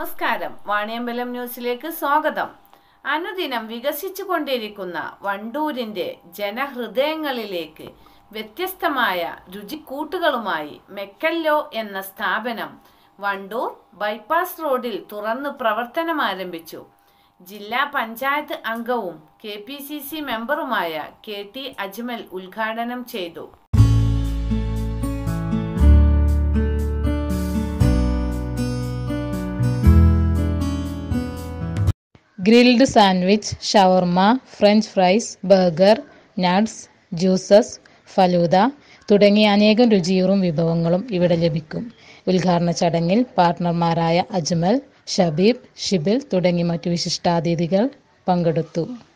നമസ്കാരം വാണിയമ്പലം ന്യൂസിലേക്ക് സ്വാഗതം അനുദിനം വികസിച്ചുകൊണ്ടിരിക്കുന്ന വണ്ടൂരിന്റെ ജനഹൃദയങ്ങളിലേക്ക് വ്യത്യസ്തമായ രുചിക്കൂട്ടുകളുമായി മെക്കല്ലോ എന്ന സ്ഥാപനം വണ്ടൂർ ബൈപ്പാസ് റോഡിൽ തുറന്നു പ്രവർത്തനമാരംഭിച്ചു ജില്ലാ പഞ്ചായത്ത് അംഗവും കെ പി സി സി മെമ്പറുമായ കെ ടി അജ്മൽ ഉദ്ഘാടനം ചെയ്തു grilled sandwich shawarma french fries burger nuts juices falooda തുടങ്ങിയ അനേകം രുചിയൂറും വിഭവങ്ങളും ഇവിടെ ലഭിക്കും ഉദ്ഘാടന ചടങ്ങിൽ പാർട്ട്ണർമാരായ അജ്മൽ ഷബീബ് ഷിബിൽ തുടങ്ങി മറ്റു വിശിഷ്ടാതിഥികൾ പങ്കെടുത്തു